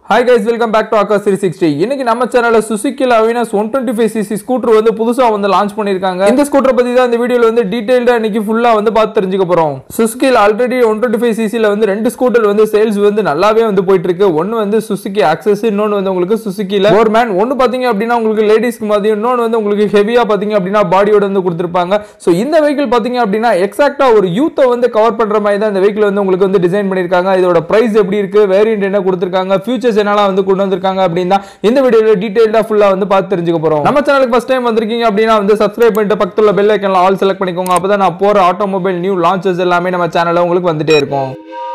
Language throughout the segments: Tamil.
hi guys welcome back to அக்கா த்ரீ சிக்ஸ்டி இன்னைக்கு நம்ம சேனல்ல சுசுக்கில Avenis one twenty five CC scooter வந்து புதுசா வந்து லான்ச் பண்ணிருக்காங்க இந்த ஸ்கூட்டரை பத்தி தான் இந்த வீடியோல வந்து டீடைல்டா இன்னைக்கு ஃபுல்லா வந்து பார்த்து தெரிஞ்சுக்க போறோம் சுசுக்கில ஆல்ரெடி ஒன் டுவெண்ட்டி ஃபைவ் சிசில வந்து ரெண்டு ஸ்கூட்டர் வந்து சேல்ஸ் வந்து நல்லாவே வந்து போயிட்டு இருக்கு ஒன்னு வந்து சுசுக்கி ஆக்சஸ் இன்னொன்னு வந்து உங்களுக்கு சுசுக்கில மேன் ஒன்னு பாத்தீங்க அப்படின்னா உங்களுக்கு லேடிஸ்க்கு மாதிரி இன்னொன்னு வந்து உங்களுக்கு ஹெவியா பாத்தீங்க அப்படின்னா பாடியோட வந்து கொடுத்துருப்பாங்க ஸோ இந்த வெஹிக்கிள் பாத்தீங்க அப்படின்னா எக்ஸாக்டா ஒரு யூத்தை வந்து கவர் பண்ற மாதிரி தான் இந்த வெஹிக்கிள் வந்து உங்களுக்கு வந்து டிசைன் பண்ணிருக்காங்க இதோட பிரைஸ் எப்படி இருக்கு வேரியன்ட் என்ன கொடுத்துருக்காங்க ஃபியூச்சர்ஸ் என்னெல்லாம் வந்து கொண்டு வந்திருக்காங்க அப்படின்னா இந்த வீடியோல டீடைல்டா ஃபுல்லா வந்து பார்த்து தெரிஞ்சுக்க போறோம் நம்ம சேனலுக்கு ஃபர்ஸ்ட் டைம் வந்திருக்கீங்க அப்படின்னா வந்து சப்ஸ்கிரைப் பண்ணிட்டு பக்கத்துல பெல் ஐக்கன்ல ஆல் செலக்ட் பண்ணிக்கோங்க அப்பதான் நான் போற ஆட்டோமொபைல் நியூ லான்ச்சஸ் எல்லாமே நம்ம சேனல்ல உங்களுக்கு வந்துட்டே இருக்கும்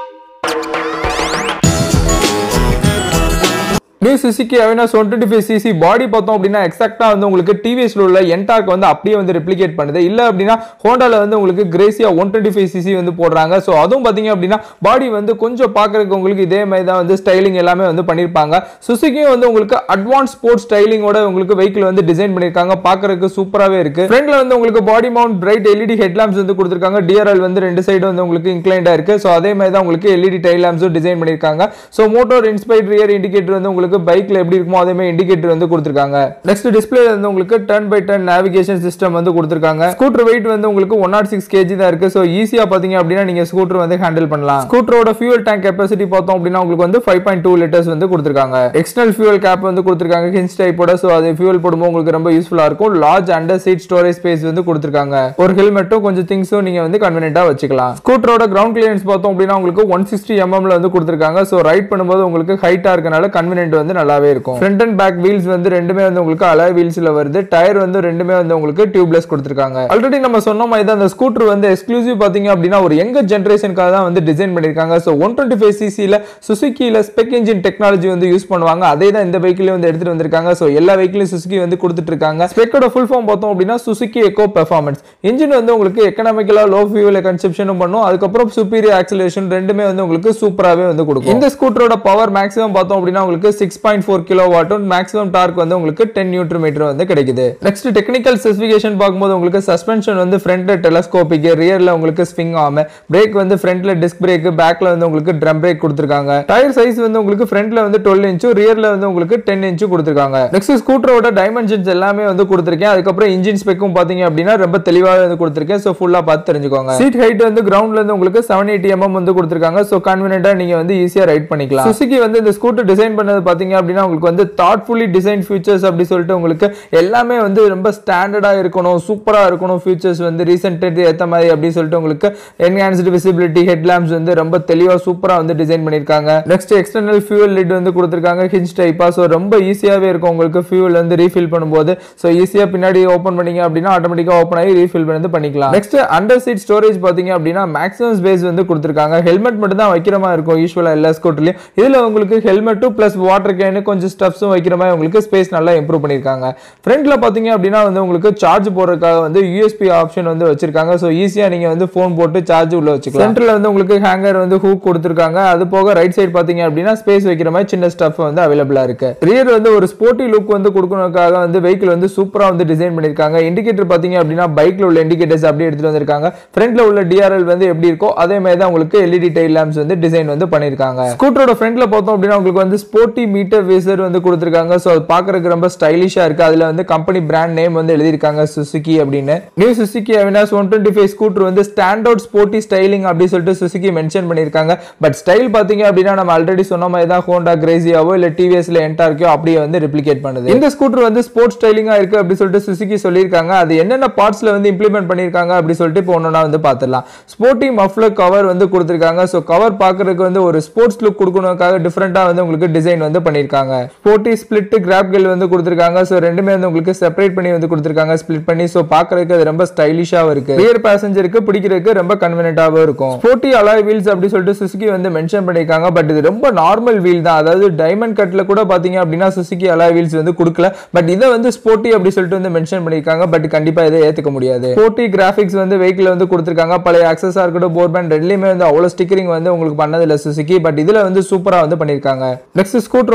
new Suzuki Avenis one twenty five CC body பார்த்தோம் அப்படின்னா எக்ஸாக்டா வந்து உங்களுக்கு டிவிஎஸ்ல உள்ள என்டாக் வந்து அப்படியே வந்து ரெப்ளிகேட் பண்ணுது இல்ல அப்படின்னா ஹோண்டால வந்து உங்களுக்கு Grazia one twenty five CC வந்து போடுறாங்க ஸோ அதுவும் பாத்தீங்க அப்படின்னா பாடி வந்து கொஞ்சம் பார்க்கறதுக்கு உங்களுக்கு இதே மாதிரி தான் வந்து ஸ்டைலிங் எல்லாமே வந்து பண்ணியிருப்பாங்க சுசுக்கியும் வந்து உங்களுக்கு அட்வான்ஸ் ஸ்போர்ட்ஸ் ஸ்டைலிங்கோட உங்களுக்கு வெஹிக்கிள் வந்து டிசைன் பண்ணியிருக்காங்க பார்க்கறதுக்கு சூப்பராகவே இருக்கு ஃப்ரண்ட்ல வந்து உங்களுக்கு body mount bright LED head lamps வந்து கொடுத்துருக்காங்க டிஆர்எல் வந்து ரெண்டு சைடு வந்து உங்களுக்கு இன்க்ளைண்டா இருக்கு ஸோ அதே மாதிரி தான் உங்களுக்கு எல்இடி டைல் லாம்ப்ஸும் டிசைன் பண்ணியிருக்காங்க so motor inspired rear indicator வந்து உங்களுக்கு பைக்ல எப்படி இருக்குமோ அதே மாதிரி இண்டிகேட்டர் வந்து கொடுத்துருக்காங்க நெக்ஸ்ட் டிஸ்பிளே வந்து உங்களுக்கு turn by turn navigation system வந்து கொடுத்துருக்காங்க ஸ்கூட்டர் வெயிட் வந்து உங்களுக்கு ஒன் நாட் சிக்ஸ் கேஜி தான் இருக்கு ஸோ ஈஸியா பாத்தீங்க அப்படின்னா நீங்க ஸ்கூட்டர் வந்து ஹேண்டில் பண்ணலாம் ஸ்கூட்டரோட ஃபியூல் டேங்க் கெப்பாசிட்டி பார்த்தோம் அப்படின்னா உங்களுக்கு வந்து ஃபைவ் பாயிண்ட் டூ லிட்டர்ஸ் வந்து கொடுத்துருக்காங்க எக்ஸ்டர்னல் ஃபியூல் கேப் வந்து கொடுத்துருக்காங்க ஹின்ஸ் டைப்போட ஸோ அது ஃபியூல் போடும்போது உங்களுக்கு ரொம்ப யூஸ்ஃபுல்லா இருக்கும் large under seat storage space வந்து கொடுத்துருக்காங்க ஒரு ஹெல்மெட்டும் கொஞ்சம் திங்ஸும் நீங்க வந்து கன்வீனியன்ட்டா வச்சுக்கலாம் ஸ்கூட்டரோட கிரவுண்ட் கிளியரன்ஸ் பார்த்தோம் அப்படின்னா உங்களுக்கு ஒன் சிக்ஸ்டி எம்எம்ல வந்து கொடுத்துருக்காங்க ஸோ ரைட் பண்ணும்போது உங்களுக்கு ஹைட்டா இருக்கனால கன்வீனியன்ட் வந்து நல்லாவே இருக்கும் ஃப்ரண்ட் அண்ட் பேக் வீல்ஸ் வந்து ரெண்டுமே வந்து உங்களுக்கு அலாய் வீல்ஸ்ல வருது டயர் வந்து ரெண்டுமே வந்து உங்களுக்கு டியூப்லெஸ் கொடுத்துருக்காங்க ஆல்ரெடி நம்ம சொன்ன மாதிரி தான் அந்த ஸ்கூட்டர் வந்து எக்ஸ்க்ளூசிவ் பாத்தீங்க அப்படின்னா ஒரு யங்க ஜென்ரேஷனுக்காக தான் வந்து டிசைன் பண்ணிருக்காங்க ஸோ ஒன் டுவெண்ட்டி ஃபைவ் சிசியில் சுசுக்கியில் ஸ்பெக் இன்ஜின் டெக்னாலஜி வந்து யூஸ் பண்ணுவாங்க அதே தான் இந்த வெஹிக்கிள் வந்து எடுத்துட்டு வந்திருக்காங்க ஸோ எல்லா வெஹிக்கிளும் சுசுக்கி வந்து கொடுத்துட்டு இருக்காங்க ஸ்பெக்கோட ஃபுல் ஃபார்ம் பார்த்தோம் அப்படின்னா சுசுக்கி எக்கோ பெர்ஃபார்மன்ஸ் இன்ஜின் வந்து உங்களுக்கு எக்கனாமிக்கலா லோ ஃபியூல் கன்செப்ஷனும் பண்ணும் அதுக்கப்புறம் சுப்பீரியர் ஆக்சலேஷன் ரெண்டுமே வந்து உங்களுக்கு சூப்பராகவே வந்து கொடுக்கும் இந்த ஸ்கூட்டரோட பவர் மேக்ஸிமம் பார்த்தோம் அப்படின்னா உங்களுக்கு சிக்ஸ் பாயிண்ட் ஃபோர் கிலோ வாட்டும் மேக்ஸிமம் டார்க் வந்து உங்களுக்கு டென் நியூட்ரு மீட்டர் வந்து கிடைக்குது நெக்ஸ்ட் டெக்னிக்கல் ஸ்பெசிஃபிகேஷன் பார்க்கும்போது உங்களுக்கு சஸ்பென்ஷன் வந்து ஃப்ரண்ட் டெலஸ்கோபிக் ரியர்ல உங்களுக்கு ஸ்விங் ஆகும் பிரேக் வந்து ஃப்ரண்ட்ல டிஸ்க் பிரேக் பேக்ல வந்து உங்களுக்கு ட்ரம் பிரேக் கொடுத்துருக்காங்க டயர் சைஸ் வந்து உங்களுக்கு ஃப்ரண்ட்ல வந்து டுவெல் இன்ச்சும் ரியர்ல வந்து உங்களுக்கு டென் இன்ச்சு கொடுத்துருக்காங்க நெக்ஸ்ட் ஸ்கூட்டரோட டைமென்ஷன்ஸ் எல்லாமே வந்து கொடுத்துருக்கேன் அதுக்கப்புறம் இன்ஜின் ஸ்பெக்கும் பாத்தீங்க அப்படின்னா ரொம்ப தெளிவாக வந்து கொடுத்துருக்கேன் ஸோ ஃபுல்லா பார்த்து தெரிஞ்சுக்கோங்க சீட் ஹைட் வந்து கிரவுண்ட்ல இருந்து உங்களுக்கு செவன் எயிட்டி எம்எம் வந்து கொடுத்துருக்காங்க ஸோ கன்வீனியன்டா நீங்க வந்து ஈஸியா ரைட் பண்ணிக்கலாம் சுசுகி வந்து இந்த ஸ்கூட்டர் டிசைன் பண்ணது பாத்தீங்க அப்படின்னா உங்களுக்கு வந்து தாட்ஃபுல்லி டிசைன் ஃபியூச்சர்ஸ் அப்படி சொல்லிட்டு உங்களுக்கு எல்லாமே வந்து ரொம்ப ஸ்டாண்டர்டா இருக்கணும் சூப்பரா இருக்கணும் ஃபியூச்சர்ஸ் வந்து ரீசெண்ட் ஏத்த மாதிரி அப்படி சொல்லிட்டு உங்களுக்கு என்ஹான்ஸ்டு விசிபிலிட்டி ஹெட் லேம்ப்ஸ் வந்து ரொம்ப தெளிவா சூப்பரா வந்து டிசைன் பண்ணிருக்காங்க நெக்ஸ்ட் எக்ஸ்டர்னல் ஃபியூல் லிட் வந்து கொடுத்துருக்காங்க ஹிஞ்ச் டைப்பா ஸோ ரொம்ப ஈஸியாவே இருக்கும் உங்களுக்கு ஃபியூல் வந்து ரீஃபில் பண்ணும்போது ஸோ ஈஸியா பின்னாடி ஓப்பன் பண்ணீங்க அப்படின்னா ஆட்டோமேட்டிக்கா ஓப்பன் ஆகி ரீஃபில் வந்து பண்ணிக்கலாம் நெக்ஸ்ட் அண்டர் சீட் ஸ்டோரேஜ் பாத்தீங்க அப்படின்னா மேக்ஸிமம் ஸ்பேஸ் வந்து கொடுத்துருக்காங்க ஹெல்மெட் மட்டும் தான் வைக்கிற மாதிரி இருக்கும் யூஸ்வலா எல்லா ஸ்கூட்டர்லயும் இதுல உங்களுக்கு ஹெல்மெட்டும் பிளஸ் வாட்டர் கேனு கொஞ்சம் ஸ்டப்ஸும் வைக்கிற மாதிரி உங்களுக்கு ஸ்பேஸ் நல்லா இம்ப்ரூவ் பண்ணிருக்காங்க ஃப்ரண்ட்ல பாத்தீங்க அப்படின்னா வந்து உங்களுக்கு சார்ஜ் போடுறதுக்காக வந்து யூஎஸ்பி ஆப்ஷன் வந்து வச்சிருக்காங்க ஸோ ஈஸியா நீங்க வந்து ஃபோன் போட்டு சார்ஜ் உள்ள வச்சுக்கலாம் சென்டர்ல வந்து உங்களுக்கு ஹேங்கர் வந்து ஹூக் கொடுத்துருக்காங்க அது போக ரைட் சைடு பாத்தீங்க அப்படின்னா ஸ்பேஸ் வைக்கிற மாதிரி சின்ன ஸ்டஃப் வந்து அவைலபிளா இருக்கு ரியர் வந்து ஒரு ஸ்போர்ட்டி லுக் வந்து கொடுக்கறதுக்காக வந்து வெஹிக்கிள் வந்து சூப்பரா வந்து டிசைன் பண்ணிருக்காங்க இண்டிகேட்டர் பாத்தீங்க அப்படின்னா பைக்ல உள்ள இண்டிகேட்டர்ஸ் அப்படியே எடுத்துட்டு வந்திருக்காங்க ஃப்ரண்ட்ல உள்ள டிஆர்எல் வந்து எப்படி இருக்கோ அதே மாதிரி தான் உங்களுக்கு எல்இடி டைல் லேம்ப்ஸ் வந்து டிசைன் வந்து பண்ணிருக்காங்க ஸ்கூட்டரோட ஃப்ரண்ட்ல பார்த்தோம் அப்படின்னா உங்களுக்கு வந்து ஸ்போர்ட்டி மீட்டர் வேசர் வந்து கொடுத்துருக்காங்க ஸோ அது பாக்குறதுக்கு ரொம்ப ஸ்டைலிஷா இருக்கு அதுல வந்து கம்பெனி பிராண்ட் நேம் வந்து எழுதியிருக்காங்க சுசுகி அப்படின்னு new Suzuki Avenis one twenty five scooter வந்து ஸ்டாண்ட் அவுட் ஸ்போர்ட்டி ஸ்டைலிங் அப்படின்னு சொல்லிட்டு சுசுகி மென்ஷன் பண்ணியிருக்காங்க பட் ஸ்டைல் பாத்தீங்க அப்படின்னா நம்ம ஆல்ரெடி சொன்ன மாதிரி தான் ஹோண்டா கிரேசியாவோ இல்ல டிவிஎஸ்ல என்டார்க்கோ அப்படியே வந்து ரிப்ளிகேட் பண்ணுது இந்த ஸ்கூட்டர் வந்து ஸ்போர்ட்ஸ் ஸ்டைலிங்கா இருக்கு அப்படி சொல்லிட்டு சுசுகி சொல்லியிருக்காங்க அது என்னென்ன பார்ட்ஸ்ல வந்து இம்ப்ளிமெண்ட் பண்ணியிருக்காங்க அப்படி சொல்லிட்டு இப்போ ஒன்னொன்னா வந்து பார்த்துடலாம் ஸ்போர்ட்டி மஃப்லர் கவர் வந்து கொடுத்துருக்காங்க ஸோ கவர் பார்க்கறதுக்கு வந்து ஒரு ஸ்போர்ட்ஸ் லுக் கொடுக்கணுக்காக டிஃப்ரெண்டா வந்து உங்களுக்கு டிசைன் வந்து பண்ணியிருக்காங்க ஸ்போர்ட்டி ஸ்பிளிட் கிராப் கெல் வந்து கொடுத்துருக்காங்க ஸோ ரெண்டுமே வந்து உங்களுக்கு செப்பரேட் பண்ணி வந்து கொடுத்துருக்காங்க ஸ்பிளிட் பண்ணி ஸோ பார்க்கறதுக்கு அது ரொம்ப ஸ்டைலிஷாகவும் இருக்கு ரியர் பேசஞ்சருக்கு பிடிக்கிறதுக்கு ரொம்ப கன்வீனியன்டாகவும் இருக்கும் ஸ்போர்ட்டி அலாய் வீல்ஸ் அப்படி சொல்லிட்டு சுசுகி வந்து மென்ஷன் பண்ணியிருக்காங்க பட் இது ரொம்ப நார்மல் வீல் தான் அதாவது டைமண்ட் கட்ல கூட பாத்தீங்க அப்படின்னா சுசுகி அலாய் வீல்ஸ் வந்து கொடுக்கல பட் இதை வந்து ஸ்போர்ட்டி அப்படி சொல்லிட்டு வந்து மென்ஷன் பண்ணியிருக்காங்க பட் கண்டிப்பா இதை ஏத்துக்க முடியாது ஸ்போர்ட்டி கிராஃபிக்ஸ் வந்து வெஹிக்கிள் வந்து கொடுத்துருக்காங்க பழைய ஆக்சஸா இருக்கட்டும் போர் பேண்ட் ரெண்டுலயுமே வந்து அவ்வளவு ஸ்டிக்கரிங் வந்து உங்களுக்கு பண்ணது இல்ல சுசுகி பட் இதுல வந்து சூப்பரா வந்து பண்ணியிருக்காங்க நெக்ஸ்ட் ஸ்கூட்டரோட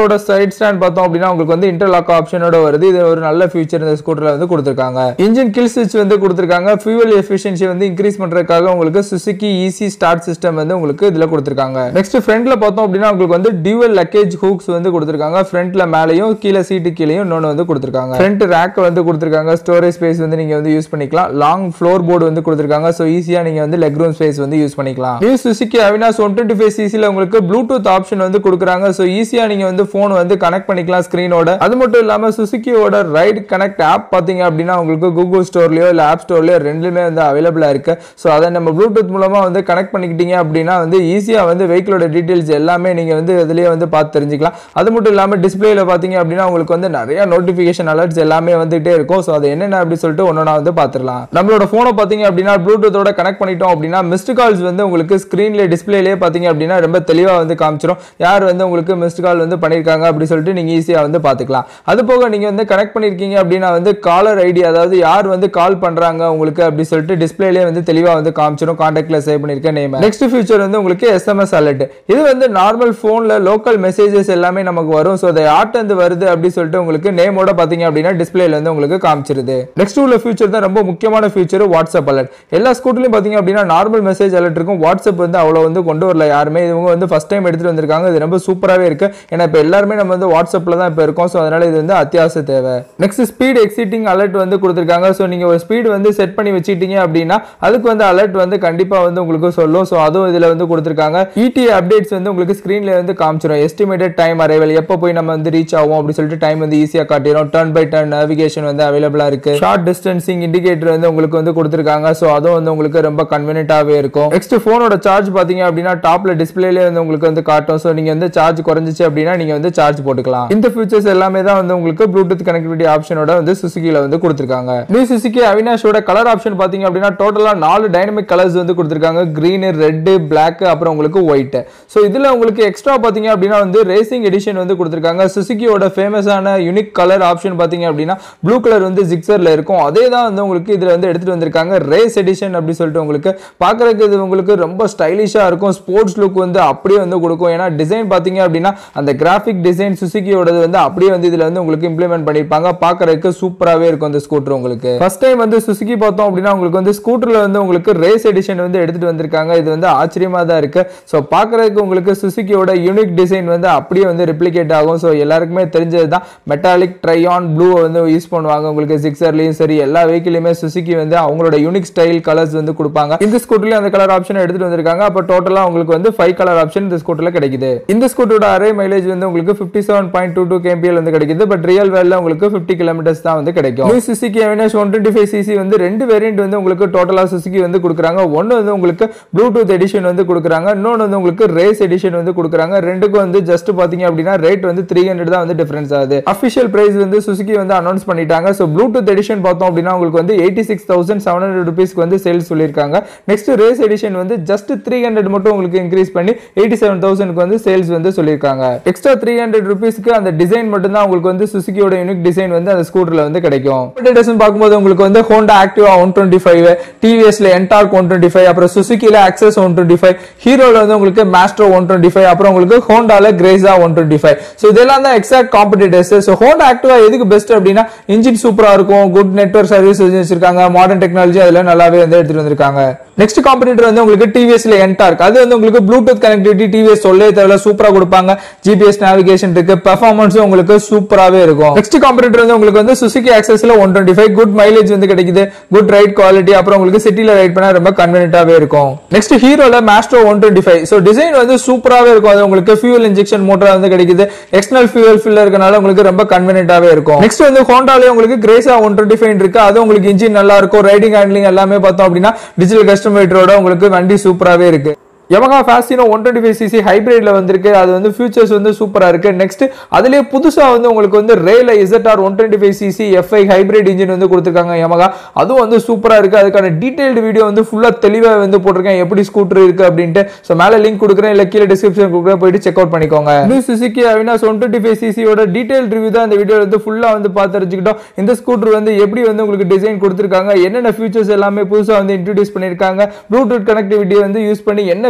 ஸ்கூட்டரோட சைட் ஸ்டாண்ட் பார்த்தோம் அப்படின்னா உங்களுக்கு வந்து இன்டர்லாக் ஆப்ஷனோட வருது இது ஒரு நல்ல ஃபியூச்சர் இந்த ஸ்கூட்டர்ல வந்து கொடுத்துருக்காங்க இன்ஜின் கில் ஸ்விட்ச் வந்து கொடுத்துருக்காங்க ஃபியூவல் எஃபிஷியன்சி வந்து இன்க்ரீஸ் பண்றதுக்காக உங்களுக்கு சுசுகி ஈஸி ஸ்டார்ட் சிஸ்டம் வந்து உங்களுக்கு இதுல கொடுத்துருக்காங்க நெக்ஸ்ட் ஃப்ரண்ட்ல பார்த்தோம் அப்படின்னா உங்களுக்கு வந்து டியூவல் லக்கேஜ் ஹூக்ஸ் வந்து கொடுத்துருக்காங்க ஃப்ரண்ட்ல மேலேயும் கீழே சீட்டு கீழேயும் இன்னொன்று வந்து கொடுத்துருக்காங்க ஃப்ரண்ட் ரேக் வந்து கொடுத்துருக்காங்க ஸ்டோரேஜ் ஸ்பேஸ் வந்து நீங்க வந்து யூஸ் பண்ணிக்கலாம் லாங் ஃப்ளோர் போர்டு வந்து கொடுத்துருக்காங்க ஸோ ஈஸியா நீங்க வந்து லெக் ரூம் ஸ்பேஸ் வந்து யூஸ் பண்ணிக்கலாம் new Suzuki Avenis one twenty five சிசியில் உங்களுக்கு ப்ளூடூத் ஆப்ஷன் வந்து கொடுக்குறாங்க ஸோ ஈஸியா நீங்க வந்து ஃபோன் வந்து கனெக்ட் பண்ணிக்கலாம் ஸ்க்ரீனோட அது மட்டும் இல்லாம சுசுகியோட ரைட் கனெக்ட் ஆப் பாத்தீங்க அப்படின்னா உங்களுக்கு கூகுள் ஸ்டோர்லயோ இல்ல ஆப் ஸ்டோர்லயோ ரெண்டுமே வந்து அவைலபிளா இருக்கு ஸோ அதை நம்ம ப்ளூடூத் மூலமா வந்து கனெக்ட் பண்ணிக்கிட்டீங்க அப்படின்னா வந்து ஈஸியா வந்து வெஹிக்கிளோட டீடைல்ஸ் எல்லாமே நீங்க வந்து இதுலயே வந்து பார்த்து தெரிஞ்சுக்கலாம் அது மட்டும் இல்லாம டிஸ்பிளேல பாத்தீங்க அப்படின்னா உங்களுக்கு வந்து நிறைய நோட்டிபிகேஷன் அலர்ட்ஸ் எல்லாமே வந்துகிட்டே இருக்கும் ஸோ அது என்னென்ன அப்படி சொல்லிட்டு ஒன்னொன்னா வந்து பார்த்துடலாம் நம்மளோட ஃபோனை பாத்தீங்க அப்படின்னா ப்ளூடூத்தோட கனெக்ட் பண்ணிட்டோம் அப்படின்னா மிஸ்டு கால்ஸ் வந்து உங்களுக்கு ஸ்க்ரீன்ல டிஸ்பிளேலேயே பாத்தீங்க அப்படின்னா ரொம்ப தெளிவா வந்து காமிச்சிரும் யார் வந்து உங்களுக்கு மிஸ்டு கால் வந்து பண்ணியிருக்காங்க அப்படி சொல்லிட்டு நீங்க ஈஸியா வந்து பார்த்துக்கலாம் அது போக நீங்க வந்து கனெக்ட் பண்ணிருக்கீங்க அப்படின்னா வந்து காலர் ஐடி அதாவது யார் வந்து கால் பண்றாங்க உங்களுக்கு அப்படி சொல்லிட்டு டிஸ்பிளேலேயே வந்து தெளிவா வந்து காமிச்சிரும் கான்டாக்ட்ல சேவ் பண்ணிருக்க நேம் நெக்ஸ்ட் ஃபியூச்சர் வந்து உங்களுக்கு எஸ்எம்எஸ் அலர்ட் இது வந்து நார்மல் போன்ல லோக்கல் மெசேஜஸ் எல்லாமே நமக்கு வரும் ஸோ அதை யார்ட்ட இருந்து வருது அப்படி சொல்லிட்டு உங்களுக்கு நேமோட பாத்தீங்க அப்படின்னா டிஸ்பிளேல வந்து உங்களுக்கு காமிச்சிருது நெக்ஸ்ட் உள்ள ஃபியூச்சர் தான் ரொம்ப முக்கியமான ஃபியூச்சர் வாட்ஸ்அப் அலர்ட் எல்லா ஸ்கூட்லயும் பாத்தீங்க அப்படின்னா நார்மல் மெசேஜ் அலர்ட் இருக்கும் வாட்ஸ்அப் வந்து அவ்வளவு வந்து கொண்டு வரல யாருமே இவங்க வந்து ஃபர்ஸ்ட் டைம் எடுத்துட்டு வந்திருக்காங்க இது ரொம்ப சூப்பராகவே இருக்கு ஏன்னா இப்போ எல்லாருமே நம்ம வந்து வாட்ஸ்அப்ல தான் இப்போ இருக்கோம் ஸோ அதனால இது வந்து அத்தியாவசிய தேவை நெக்ஸ்ட் ஸ்பீட் எக்ஸிட்டிங் அலர்ட் வந்து கொடுத்துருக்காங்க ஸோ நீங்க ஒரு ஸ்பீடு வந்து செட் பண்ணி வச்சுட்டீங்க அப்படின்னா அதுக்கு வந்து அலர்ட் வந்து கண்டிப்பா வந்து உங்களுக்கு சொல்லும் ஸோ அதுவும் இதுல வந்து கொடுத்துருக்காங்க இடி அப்டேட்ஸ் வந்து உங்களுக்கு ஸ்க்ரீன்ல வந்து காமிச்சிடும் எஸ்டிமேட்டட் டைம் அரைவல் எப்போ போய் நம்ம வந்து ரீச் ஆகும் அப்படி சொல்லிட்டு டைம் வந்து ஈஸியாக காட்டிடும் டர்ன் பை டர்ன் நேவிகேஷன் வந்து அவைலபிளா இருக்கு ஷார்ட் டிஸ்டன்சிங் இண்டிகேட்டர் வந்து உங்களுக்கு வந்து கொடுத்துருக்காங்க ஸோ அதுவும் வந்து உங்களுக்கு ரொம்ப கன்வீனியன்ட்டாகவே இருக்கும் நெக்ஸ்ட் ஃபோனோட சார்ஜ் பார்த்தீங்க அப்படின்னா டாப்ல டிஸ்பிளேலே வந்து உங்களுக்கு வந்து காட்டும் ஸோ நீங்க வந்து சார்ஜ் குறைஞ்சிச்சு அப்படின்னா நீங்க வந்து சார்ஜ் போட்டுக்கலாம் இந்த ஃபீச்சர்ஸ் எல்லாமே தான் வந்து உங்களுக்கு ப்ளூடூத் கனெக்டிவிட்டி ஆப்ஷனோட வந்து சுசுகில வந்து கொடுத்துருக்காங்க நியூ சுசுகி அவினாஷோட கலர் ஆப்ஷன் பாத்தீங்க அப்படின்னா டோட்டலா நாலு டைனமிக் கலர்ஸ் வந்து கொடுத்துருக்காங்க கிரீன் ரெட் பிளாக் அப்புறம் உங்களுக்கு ஒயிட் ஸோ இதுல உங்களுக்கு எக்ஸ்ட்ரா பாத்தீங்க அப்படின்னா வந்து ரேசிங் எடிஷன் வந்து கொடுத்துருக்காங்க சுசுகியோட ஃபேமஸான யூனிக் கலர் ஆப்ஷன் பாத்தீங்க அப்படின்னா ப்ளூ கலர் வந்து ஜிக்ஸர்ல இருக்கும் அதே தான் வந்து உங்களுக்கு இதுல வந்து எடுத்துட்டு வந்திருக்காங்க ரேஸ் எடிஷன் அப்படி சொல்லிட்டு உங்களுக்கு பார்க்கறதுக்கு இது உங்களுக்கு ரொம்ப ஸ்டைலிஷா இருக்கும் ஸ்போர்ட்ஸ் லுக் வந்து அப்படியே வந்து கொடுக்கும் ஏன்னா டிசைன் பாத்தீங்க அப்படின்னா அந்த கிராஃபிக் டிசைன் சுசுகியோடது வந்து அப்படியே வந்து இதுல வந்து உங்களுக்கு இம்ப்ளிமெண்ட் பண்ணிருப்பாங்க பார்க்கறதுக்கு சூப்பராகவே இருக்கும் அந்த ஸ்கூட்டர் உங்களுக்கு ஃபர்ஸ்ட் டைம் வந்து சுசுகி பார்த்தோம் அப்படின்னா உங்களுக்கு வந்து ஸ்கூட்டர்ல வந்து உங்களுக்கு ரேஸ் எடிஷன் வந்து எடுத்துட்டு வந்திருக்காங்க இது வந்து ஆச்சரியமா தான் இருக்கு ஸோ பார்க்கறதுக்கு உங்களுக்கு சுசுகியோட யூனிக் டிசைன் வந்து அப்படியே வந்து ரிப்ளிகேட் ஆகும் ஸோ எல்லாருக்குமே தெரிஞ்சது தான் மெட்டாலிக் ட்ரையான் ப்ளூ வந்து யூஸ் பண்ணுவாங்க உங்களுக்கு சிக்ஸர்லயும் சரி எல்லா வெஹிக்கிலுமே சுசுகி வந்து அவங்களோட யூனிக் ஸ்டைல் கலர்ஸ் வந்து கொடுப்பாங்க இந்த ஸ்கூட்டர்லயும் அந்த கலர் ஆப்ஷன் எடுத்துட்டு வந்திருக்காங்க அப்போ டோட்டலா உங்களுக்கு வந்து ஃபைவ் கலர் ஆப்ஷன் இந்த ஸ்கூட்டர்ல கிடைக்குது இந்த ஸ்கூட்டரோட அரே மைலேஜ் வந்து உங்களுக்கு fifty seven point two two kmpl வந்து கிடைக்குது பட் ரியல் வேல்ல உங்களுக்கு ஃபிஃப்டி கிலோமீட்டர்ஸ் தான் வந்து கிடைக்கும் new Suzuki Avenis one twenty five CC வந்து ரெண்டு வேரியன்ட் வந்து உங்களுக்கு டோட்டலா சுசுகி வந்து கொடுக்குறாங்க ஒன்று வந்து உங்களுக்கு ப்ளூடூத் எடிஷன் வந்து கொடுக்குறாங்க இன்னொன்று வந்து உங்களுக்கு ரேஸ் எடிஷன் வந்து கொடுக்குறாங்க ரெண்டுக்கும் வந்து ஜஸ்ட் பாத்தீங்க அப்படின்னா ரேட் வந்து த்ரீ ஹண்ட்ரட் தான் வந்து டிஃபரன்ஸ் ஆகுது அஃபிஷியல் பிரைஸ் வந்து சுசுகி வந்து அனௌன்ஸ் பண்ணிட்டாங்க ஸோ ப்ளூடூத் எடிஷன் பார்த்தோம் அப்படின்னா உங்களுக்கு வந்து eighty six thousand seven hundred ருபீஸ்க்கு வந்து சேல்ஸ் சொல்லியிருக்காங்க நெக்ஸ்ட் ரேஸ் எடிஷன் வந்து ஜஸ்ட் த்ரீ ஹண்ட்ரட் மட்டும் உங்களுக்கு இன்க்ரீஸ் பண்ணி எயிட்டி செவன் தௌசண்ட்க்கு வந்து சேல்ஸ் வந்து சொல்லியிருக்காங்க எக்ஸ்ட்ரா த்ரீ ஹண்ட்ரட் ருபீஸ்க்கு அந்த டிசைன் மட்டும் தான் உங்களுக்கு வந்து சுசுகியோட யூனிக் டிசைன் வந்து அந்த ஸ்கூட்டர்ல வந்து கிடைக்கும் காம்படிட்டர்ஸ் பார்க்கும்போது உங்களுக்கு வந்து Honda Activa one twenty five டிவிஎஸ்ல என்டார்க் ஒன் டுவெண்ட்டி ஃபைவ் அப்புறம் சுசுகில அக்சஸ் ஒன் டுவெண்ட்டி ஃபைவ் ஹீரோல வந்து உங்களுக்கு மாஸ்ட்ரோ ஒன் டுவெண்ட்டி ஃபைவ் அப்புறம் உங்களுக்கு ஹோண்டால Grazia one twenty five so இதெல்லாம் தான் exact competitors so Honda Activa எதுக்கு பெஸ்ட் அப்படின்னா இன்ஜின் சூப்பரா இருக்கும் குட் நெட்ஒர்க் சர்வீஸ் வச்சிருக்காங்க மாடர்ன் டெக்னாலஜி அதுல நல்லாவே வந்து எடுத்துட்டு வந்திருக்காங்க நெக்ஸ்ட் காம்படிட்டர் வந்து உங்களுக்கு டிவிஎஸ்ல என்டார்க் அது வந்து உங்களுக்கு ப்ளூடூத் கனெக்டிவிட்டி டிவிஎஸ் சொல்லே தேவையில்ல சூப்பரா கொடுப்பாங்க ஜிபிஎஸ் நேவிகேஷன் இருக்கு பெர்ஃபார்மன்ஸும் உங்களுக்கு சூப்பராகவே இருக்கும் நெக்ஸ்ட் காம்படிட்டர் வந்து உங்களுக்கு வந்து சுசுகி ஆக்சஸ்ல one twenty five good mileage வந்து கிடைக்குது குட் ரைட் குவாலிட்டி அப்புறம் உங்களுக்கு சிட்டில ரைட் பண்ணா ரொம்ப கன்வீனியன்டாவே இருக்கும் நெக்ஸ்ட் ஹீரோல Maestro one twenty five so design வந்து சூப்பராகவே இருக்கும் அது உங்களுக்கு ஃபியூல் இன்ஜெக்ஷன் மோட்டர் வந்து கிடைக்குது எக்ஸ்டர்னல் ஃபியூல் ஃபில்லர் இருக்கனால உங்களுக்கு ரொம்ப கன்வீனியன்டாவே இருக்கும் நெக்ஸ்ட் வந்து ஹோண்டாலே உங்களுக்கு கிரேசா ஒன் டுவெண்ட்டி ஃபைவ் இருக்கு அது உங்களுக்கு இன்ஜின் நல்லா இருக்கும் ரைடிங் ஹேண்ட்லிங் எல்லாமே பார்த்தோம் அப்படின்னா டிஜிட்டல் கஸ்டமேட்டரோட உங்களுக்கு வண்டி சூப்பராகவே இருக்கு Yamaha Fasino one twenty five CC ஹைப்ரிட்ல வந்திருக்கு அது வந்து ஃபியூச்சர்ஸ் வந்து சூப்பரா இருக்கு நெக்ஸ்ட் அதுலயே புதுசா வந்து உங்களுக்கு வந்து ரேல ZR one twenty five CC FI hybrid engine வந்து கொடுத்துருக்காங்க Yamaha அதுவும் வந்து சூப்பரா இருக்கு அதுக்கான டீடைல்டு வீடியோ வந்து ஃபுல்லா தெளிவா வந்து போட்டிருக்கேன் எப்படி ஸ்கூட்டர் இருக்கு அப்படின்ட்டு ஸோ மேல லிங்க் கொடுக்குறேன் இல்ல கீழே டிஸ்கிரிப்ஷன் கொடுக்குறேன் போயிட்டு செக் அவுட் பண்ணிக்கோங்க new Suzuki Avenis one twenty five சிசியோட டீடைல் ரிவ்யூ தான் இந்த வீடியோ வந்து ஃபுல்லா வந்து பார்த்து தெரிஞ்சுக்கிட்டோம் இந்த ஸ்கூட்டர் வந்து எப்படி வந்து உங்களுக்கு டிசைன் கொடுத்துருக்காங்க என்னென்ன ஃபீச்சர்ஸ் எல்லாமே புதுசா வந்து இன்ட்ரடியூஸ் பண்ணிருக்காங்க ப்ளூடூத் கனெக்டிவிட்டி வந்து யூஸ் பண்ணி என்ன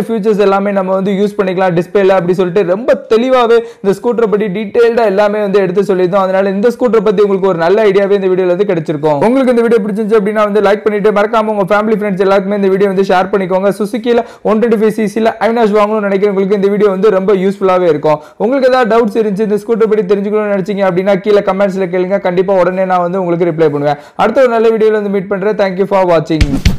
ஃபியூச்சர்ஸ் எல்லாமே நம்ம வந்து யூஸ் பண்ணிக்கலாம் டிஸ்பிளேல அப்படி சொல்லிட்டு ரொம்ப தெளிவாகவே இந்த ஸ்கூட்டரை பற்றி டீட்டெயில்டாக எல்லாமே வந்து எடுத்து சொல்லியிருந்தோம் அதனால இந்த ஸ்கூட்டரை பற்றி உங்களுக்கு ஒரு நல்ல ஐடியாவே இந்த வீடியோல வந்து கிடைச்சிருக்கும் உங்களுக்கு இந்த வீடியோ பிடிச்சிருந்துச்சு அப்படின்னா வந்து லைக் பண்ணிட்டு மறக்காம உங்க ஃபேமிலி ஃப்ரெண்ட்ஸ் எல்லாருக்குமே இந்த வீடியோ வந்து ஷேர் பண்ணிக்கோங்க சுசுக்கியில் ஒன் டுவெண்ட்டி ஃபைவ் சிசியில் அவினாஷ் வாங்கணும்னு நினைக்கிறவங்களுக்கு இந்த வீடியோ வந்து ரொம்ப யூஸ்ஃபுல்லாகவே இருக்கும் உங்களுக்கு ஏதாவது டவுட்ஸ் இருந்துச்சு இந்த ஸ்கூட்டர் பற்றி தெரிஞ்சுக்கணும்னு நினைச்சீங்க அப்படின்னா கீழே கமெண்ட்ஸில் கேளுங்க கண்டிப்பாக உடனே நான் வந்து உங்களுக்கு ரிப்ளை பண்ணுவேன் அடுத்த ஒரு நல்ல வீடியோவில் வந்து மீட் பண்ணுறேன் தேங்க்யூ ஃபார் வாட்சிங்